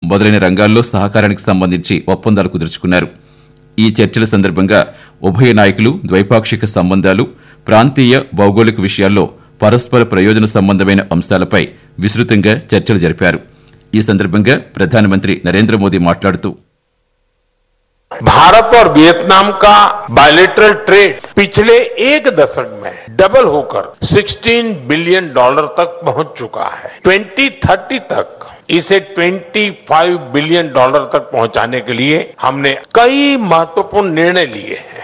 మొదలైన రంగాల్లో సహకారానికి సంబంధించి ఒప్పందాలు కుదుర్చుకున్నారు ఈ చర్చల సందర్భంగా ఉభయ నాయకులు ద్వైపాక్షిక సంబంధాలు ప్రాంతీయ భౌగోళిక విషయాల్లో పరస్పర ప్రయోజన సంబంధమైన అంశాలపై విస్తృతంగా చర్చలు జరిపారు ఈ సందర్భంగా ప్రధానమంత్రి నరేంద్ర మోదీ మాట్లాడుతూ भारत और वियतनाम का बायलेटरल ट्रेड पिछले एक दशक में डबल होकर 16 बिलियन डॉलर तक पहुंच चुका है 2030 तक इसे 25 बिलियन डॉलर तक पहुंचाने के लिए हमने कई महत्वपूर्ण निर्णय लिए हैं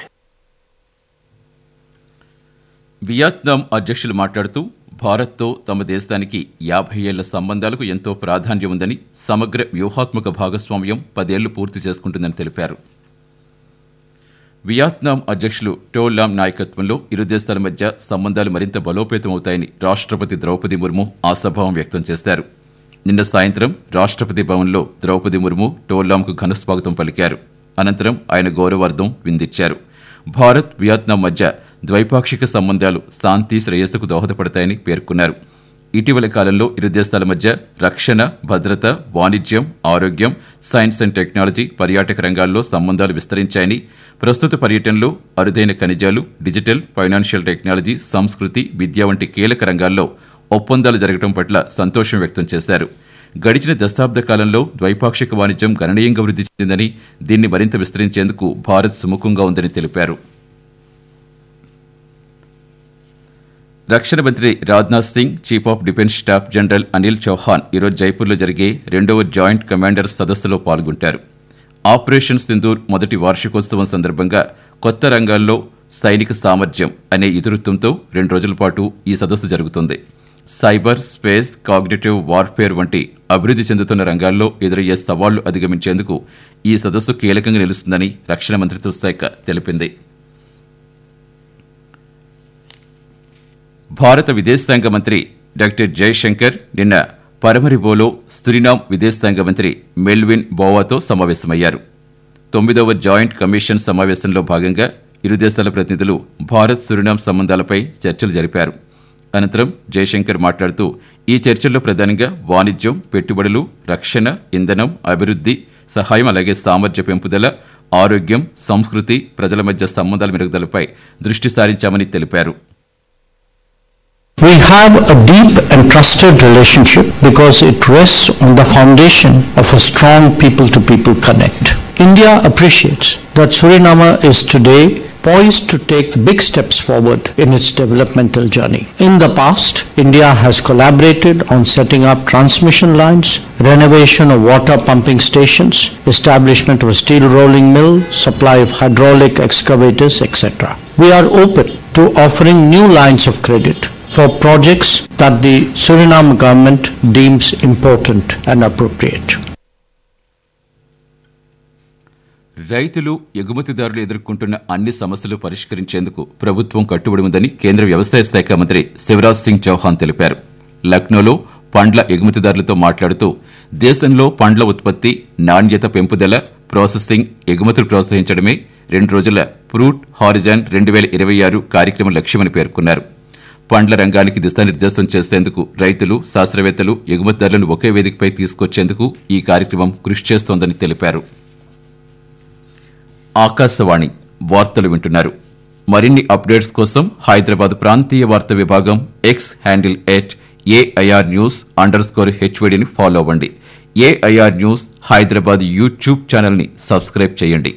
వియత్నాం అధ్యక్షులు మాట్లాడుతూ భారత్తో తమ దేశానికి యాభై ఏళ్ల సంబంధాలకు ఎంతో ప్రాధాన్యం ఉందని సమగ్ర వ్యూహాత్మక భాగస్వామ్యం పదేళ్లు పూర్తి చేసుకుంటుందని తెలిపారు వియత్నాం అధ్యక్షులు టోలాం నాయకత్వంలో ఇరు దేశాల మధ్య సంబంధాలు మరింత బలోపేతమవుతాయని రాష్ట్రపతి ద్రౌపది ముర్ము ఆశాభావం వ్యక్తం చేశారు నిన్న సాయంత్రం రాష్ట్రపతి భవన్లో ద్రౌపది ముర్ము టోలాంకు ఘనస్వాగతం పలికారు అనంతరం ఆయన గౌరవార్థం విందిచ్చారు భారత్ వియత్నాం మధ్య ద్వైపాక్షిక సంబంధాలు శాంతి శ్రేయస్సుకు దోహదపడతాయని పేర్కొన్నారు ఇటీవల కాలంలో ఇరు దేశాల మధ్య రక్షణ భద్రత వాణిజ్యం ఆరోగ్యం సైన్స్ అండ్ టెక్నాలజీ పర్యాటక రంగాల్లో సంబంధాలు విస్తరించాయని ప్రస్తుత పర్యటనలో అరుదైన ఖనిజాలు డిజిటల్ ఫైనాన్షియల్ టెక్నాలజీ సంస్కృతి విద్య వంటి కీలక రంగాల్లో ఒప్పందాలు జరగడం పట్ల సంతోషం వ్యక్తం చేశారు గడిచిన దశాబ్ద కాలంలో ద్వైపాక్షిక వాణిజ్యం గణనీయంగా వృద్ధి చెందిందని దీన్ని మరింత విస్తరించేందుకు భారత్ సుముఖంగా ఉందని తెలిపారు రక్షణ మంత్రి Rajnath Singh chief of defence staff general Anil Chauhan ఈరోజు జైపూర్లో జరిగే రెండవ జాయింట్ కమాండర్ సదస్సులో పాల్గొంటారు ఆపరేషన్ సింధూర్ మొదటి వార్షికోత్సవం సందర్భంగా కొత్త రంగాల్లో సైనిక సామర్థ్యం అనే ఇతివృత్తంతో రెండు రోజుల పాటు ఈ సదస్సు జరుగుతుంది సైబర్ స్పేస్ కాగ్నిటివ్ వార్ఫేర్ వంటి అభివృద్ధి చెందుతున్న రంగాల్లో ఎదురయ్యే సవాళ్లు అధిగమించేందుకు ఈ సదస్సు కీలకంగా నిలుస్తుందని రక్షణ మంత్రిత్వ శాఖ తెలిపింది భారత విదేశాంగ మంత్రి డాక్టర్ జయశంకర్ నిన్న పరమరిబోలో సురినాం విదేశాంగ మంత్రి మెల్విన్ బోవాతో సమావేశమయ్యారు తొమ్మిదవ జాయింట్ కమిషన్ సమావేశంలో భాగంగా ఇరు దేశాల ప్రతినిధులు భారత్ సురినాం సంబంధాలపై చర్చలు జరిపారు అనంతరం జయశంకర్ మాట్లాడుతూ ఈ చర్చల్లో ప్రధానంగా వాణిజ్యం పెట్టుబడులు రక్షణ ఇంధనం అభివృద్ధి సహాయం అలాగే సామర్థ్య పెంపుదల ఆరోగ్యం సంస్కృతి ప్రజల మధ్య సంబంధాల మెరుగుదలపై దృష్టి సారించామని తెలిపారు We have a deep and trusted relationship because it rests on the foundation of a strong people to people connect. India appreciates that Suriname is today poised to take big steps forward in its developmental journey. In the past, India has collaborated on setting up transmission lines, renovation of water pumping stations, establishment of a steel rolling mill, supply of hydraulic excavators, etc. We are open to offering new lines of credit for projects that the Suriname government deems important and appropriate. రైతులు ఎగుమతిదారులు ఎదుర్కొంటున్న అన్ని సమస్యలు పరిష్కరించేందుకు ప్రభుత్వం కట్టుబడి ఉందని కేంద్ర వ్యవసాయ శాఖ మంత్రి శివరాజ్ సింగ్ చౌహాన్ తెలిపారు లక్నోలో పండ్ల ఎగుమతిదారులతో మాట్లాడుతూ దేశంలో పండ్ల ఉత్పత్తి నాణ్యత పెంపుదల ప్రాసెసింగ్ ఎగుమతులు ప్రోత్సహించడమే రెండు రోజుల ఫ్రూట్ హారిజాన్ రెండు వేల ఇరవై ఆరు కార్యక్రమం లక్ష్యమని పేర్కొన్నారు పండ్ల రంగానికి దిశానిర్దేశం చేసేందుకు రైతులు శాస్త్రవేత్తలు ఎగుమతిదారులను ఒకే వేదికపై తీసుకొచ్చేందుకు ఈ కార్యక్రమం కృషి చేస్తోందని తెలిపారు ఆకాశవాణి వార్తలు వింటున్నారు మరిన్ని అప్డేట్స్ కోసం హైదరాబాద్ ప్రాంతీయ వార్తా విభాగం X handle at AIR news under score హెచ్వీడీని ఫాలో అవ్వండి ఏఐఆర్ న్యూస్ హైదరాబాద్ యూట్యూబ్ ఛానల్ని సబ్స్క్రైబ్ చేయండి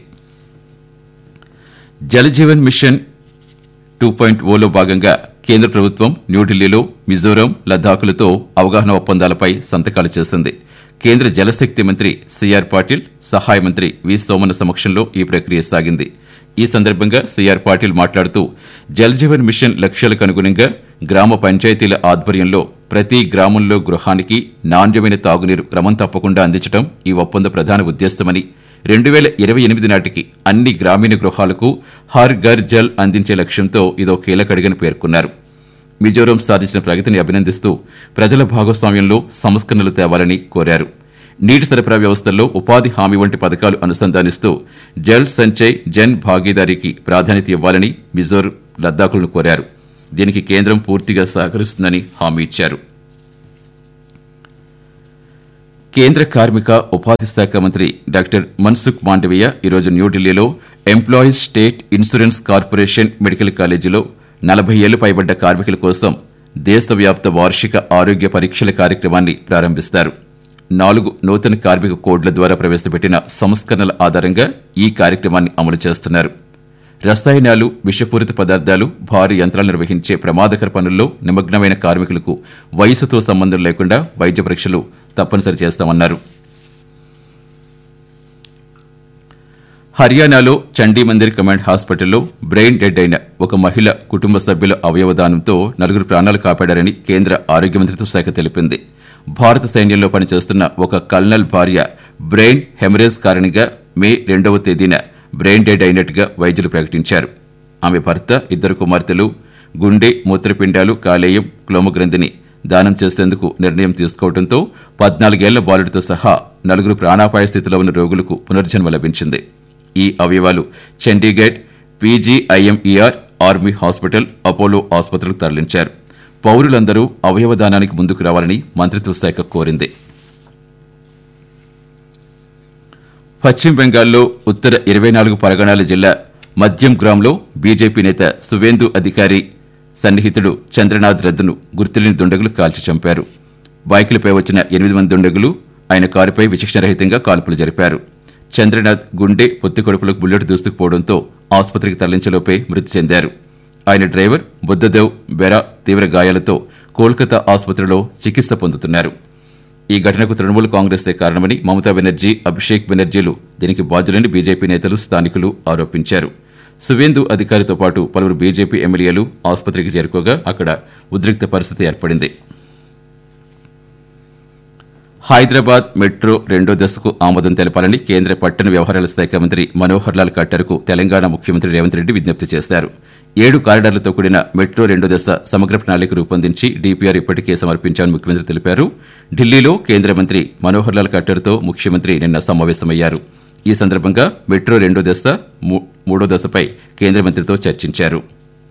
జలజీవన్ మిషన్ టూ పాయింట్ ఓలో భాగంగా కేంద్ర ప్రభుత్వం న్యూఢిల్లీలో మిజోరాం లద్దాఖులతో అవగాహన ఒప్పందాలపై సంతకాలు చేసింది కేంద్ర జలశక్తి మంత్రి సిఆర్ పాటిల్ సహాయ మంత్రి వి సోమన్న సమక్షంలో ఈ ప్రక్రియ సాగింది ఈ సందర్భంగా సిఆర్ పాటిల్ మాట్లాడుతూ జలజీవన్ మిషన్ లక్ష్యాలకు అనుగుణంగా గ్రామ పంచాయతీల ఆధ్వర్యంలో ప్రతి గ్రామంలో గృహానికి నాణ్యమైన తాగునీరు క్రమం తప్పకుండా అందించడం ఈ ఒప్పంద ప్రధాన ఉద్దేశమని రెండు వేల ఇరవై ఎనిమిది నాటికి అన్ని గ్రామీణ గృహాలకు హర్ ఘర్ జల్ అందించే లక్ష్యంతో ఇదో కీలక అడుగని పేర్కొన్నారు మిజోరాం సాధించిన ప్రగతిని అభినందిస్తూ ప్రజల భాగస్వామ్యంలో సంస్కరణలు తేవాలని కోరారు నీటి సరఫరా వ్యవస్థల్లో ఉపాధి హామీ వంటి పథకాలు అనుసంధానిస్తూ జల్ సంచయ్ జన్ భాగీదారీకి ప్రాధాన్యత ఇవ్వాలని మిజోర్ లద్దాఖులను కోరారు దీనికి కేంద్రం పూర్తిగా సహకరిస్తుందని హామీ ఇచ్చారు కేంద్ర కార్మిక ఉపాధి శాఖ మంత్రి డాక్టర్ మన్సుఖ్ మాండవీయ ఈరోజు న్యూఢిల్లీలో employees state insurance corporation medical కాలేజీలో నలభై ఏళ్లు పైబడ్డ కార్మికుల కోసం దేశవ్యాప్త వార్షిక ఆరోగ్య పరీక్షల కార్యక్రమాన్ని ప్రారంభిస్తారు నాలుగు నూతన కార్మిక కోడ్ల ద్వారా ప్రవేశపెట్టిన సంస్కరణల ఆధారంగా ఈ కార్యక్రమాన్ని అమలు చేస్తున్నారు రసాయనాలు విషపూరిత పదార్థాలు భారీ యంత్రాలు నిర్వహించే ప్రమాదకర పనుల్లో నిమగ్నమైన కార్మికులకు వయసుతో సంబంధం లేకుండా వైద్య పరీక్షలు తప్పనిసరి చేస్తామన్నారు హర్యానాలో చండీమందిర్ కమాండ్ హాస్పిటల్లో బ్రెయిన్ డెడ్ అయిన ఒక మహిళ కుటుంబ సభ్యుల అవయవదానంతో నలుగురు ప్రాణాలు కాపాడారని కేంద్ర ఆరోగ్య మంత్రిత్వ శాఖ తెలిపింది భారత సైన్యంలో పనిచేస్తున్న ఒక కల్నల్ భార్య బ్రెయిన్ హెమరేజ్ కారణంగా మే రెండవ తేదీన బ్రెయిన్ డెడ్ అయినట్టుగా వైద్యులు ప్రకటించారు ఆమె భర్త ఇద్దరు కుమార్తెలు గుండె మూత్రపిండాలు కాలేయం క్లోమగ్రంథిని దానం చేసేందుకు నిర్ణయం తీసుకోవడంతో పద్నాలుగేళ్ల బాలుడితో సహా నలుగురు ప్రాణాపాయ స్థితిలో ఉన్న రోగులకు పునర్జన్మ లభించింది ఈ అవయవాలు Chandigarh PGIMER army hospital Apollo ఆసుపత్రులకు తరలించారు పౌరులందరూ అవయవ దానానికి ముందుకు రావాలని మంత్రిత్వ శాఖ కోరింది పశ్చిమ బెంగాల్లో ఉత్తర ఇరవై నాలుగు పరగణాల జిల్లా మద్యం గ్రామ్లో బీజేపీ నేత సువేందు అధికారి సన్నిహితుడు చంద్రనాథ్ రద్దును గుర్తులేని దుండగులు కాల్చి చంపారు బైకులపై వచ్చిన ఎనిమిది మంది దుండగులు ఆయన కారుపై విచక్షణరహితంగా కాల్పులు జరిపారు చంద్రనాథ్ గుండె పొత్తి కడుపులకు బుల్లెట్ దూసుకుపోవడంతో ఆసుపత్రికి తరలించలోపే మృతి చెందారు ఆయన డ్రైవర్ బుద్ధదేవ్ బెరా తీవ్ర గాయాలతో కోల్కతా ఆసుపత్రిలో చికిత్స పొందుతున్నారు ఈ ఘటనకు తృణమూల్ కాంగ్రెసే కారణమని మమతా బెనర్జీ అభిషేక్ బెనర్జీలు దీనికి బాధ్యులని బీజేపీ నేతలు స్థానికులు ఆరోపించారు సువేందు అధికారితో పాటు పలువురు బీజేపీ ఎమ్మెల్యేలు ఆసుపత్రికి చేరుకోగా అక్కడ ఉద్రిక్త పరిస్థితి ఏర్పడింది హైదరాబాద్ మెట్రో రెండో దశకు ఆమోదం తెలపాలని కేంద్ర పట్టణ వ్యవహారాల శాఖ మంత్రి మనోహర్ లాల్ ఖట్టర్కు తెలంగాణ ముఖ్యమంత్రి రేవంత్ రెడ్డి విజ్ఞప్తి చేశారు ఏడు కారిడార్లతో కూడిన మెట్రో రెండో దశ సమగ్ర ప్రణాళిక రూపొందించి డీపీఆర్ ఇప్పటికే సమర్పించామని ముఖ్యమంత్రి తెలిపారు ఢిల్లీలో కేంద్ర మంత్రి మనోహర్ లాల్ ఖట్టర్తో ముఖ్యమంత్రి నిన్న సమావేశమయ్యారు ఈ సందర్భంగా మెట్రో రెండో దశ మూ- మూడో దశపై కేంద్ర మంత్రితో చర్చించారు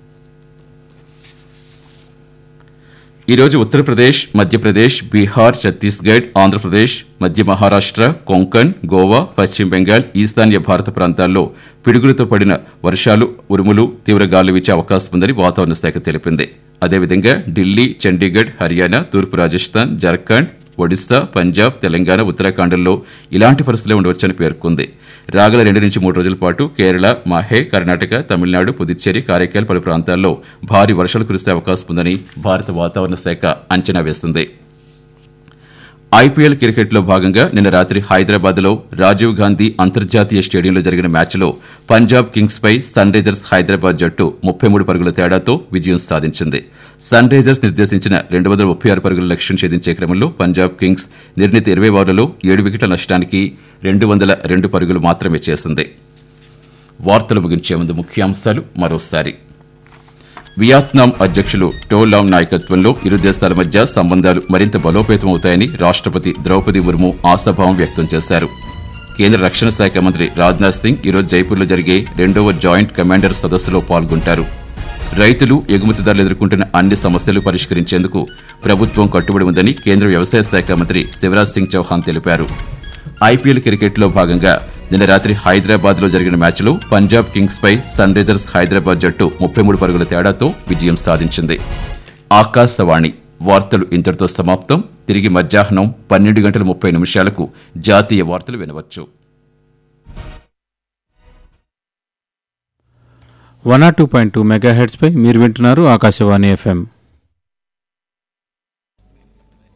ఈరోజు ఉత్తరప్రదేశ్ మధ్యప్రదేశ్ బీహార్ ఛత్తీస్గఢ్ ఆంధ్రప్రదేశ్ మధ్య మహారాష్ట్ర కొంకణ్ గోవా పశ్చిమ బెంగాల్ ఈశాన్య భారత ప్రాంతాల్లో పిడుగులతో పడిన వర్షాలు ఉరుములు తీవ్ర గాలు వీచే అవకాశం ఉందని వాతావరణ శాఖ తెలిపింది అదేవిధంగా ఢిల్లీ చండీగఢ్ హర్యానా తూర్పు రాజస్థాన్ జార్ఖండ్ ఒడిశా పంజాబ్ తెలంగాణ ఉత్తరాఖండ్లో ఇలాంటి పరిస్థితులే ఉండవచ్చని పేర్కొంది రాగల రెండు నుంచి మూడు రోజుల పాటు కేరళ మాహే కర్ణాటక తమిళనాడు పుదుచ్చేరి కారైకాల్ పలు ప్రాంతాల్లో భారీ వర్షాలు కురిసే అవకాశం ఉందని భారత వాతావరణ శాఖ అంచనా వేసింది ఐపీఎల్ క్రికెట్లో భాగంగా నిన్న రాత్రి హైదరాబాద్లో రాజీవ్ గాంధీ అంతర్జాతీయ స్టేడియంలో జరిగిన మ్యాచ్లో పంజాబ్ కింగ్స్ పై సన్ రైజర్స్ హైదరాబాద్ జట్టు ముప్పై మూడు పరుగుల తేడాతో విజయం సాధించింది సన్ రైజర్స్ నిర్దేశించిన రెండు వందల ముప్పై ఆరు పరుగుల లక్ష్యం ఛేదించే క్రమంలో పంజాబ్ కింగ్స్ నిర్ణీత ఇరవై ఓవర్లలో ఏడు వికెట్ల నష్టానికి రెండు వందల రెండు పరుగులు మాత్రమే చేసింది వార్తలు ముగించే ముందు ముఖ్యాంశాలు మరోసారి వియత్నాం అధ్యక్షులు టోలాం నాయకత్వంలో ఇరు దేశాల మధ్య సంబంధాలు మరింత బలోపేతమవుతాయని రాష్ట్రపతి ద్రౌపది ముర్ము ఆశాభావం వ్యక్తం చేశారు కేంద్ర రక్షణ శాఖ మంత్రి రాజ్నాథ్ సింగ్ ఈరోజు జైపూర్లో జరిగే రెండవ జాయింట్ కమాండర్ సదస్సులో పాల్గొంటారు రైతులు ఎగుమతిదారులు ఎదుర్కొంటున్న అన్ని సమస్యలు పరిష్కరించేందుకు ప్రభుత్వం కట్టుబడి ఉందని కేంద్ర వ్యవసాయ శాఖ మంత్రి శివరాజ్ సింగ్ చౌహాన్ తెలిపారు ఐపీఎల్ క్రికెట్లో భాగంగా నిన్న రాత్రి హైదరాబాద్ లో జరిగిన మ్యాచ్లో పంజాబ్ కింగ్స్ పై సన్ రైజర్స్ హైదరాబాద్ జట్టు ముప్పై మూడు పరుగుల తేడాతో విజయం సాధించింది ఆకాశవాణి వార్తలు ఇంతటితో సమాప్తం తిరిగి మధ్యాహ్నం పన్నెండు గంటల ముప్పై నిమిషాలకు జాతీయ వార్తలు వినవచ్చు one or two point two mega పై మీరు వింటున్నారు ఆకాశవాణి ఎఫ్ఎం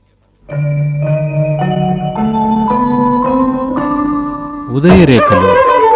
ఉదయరేఖలు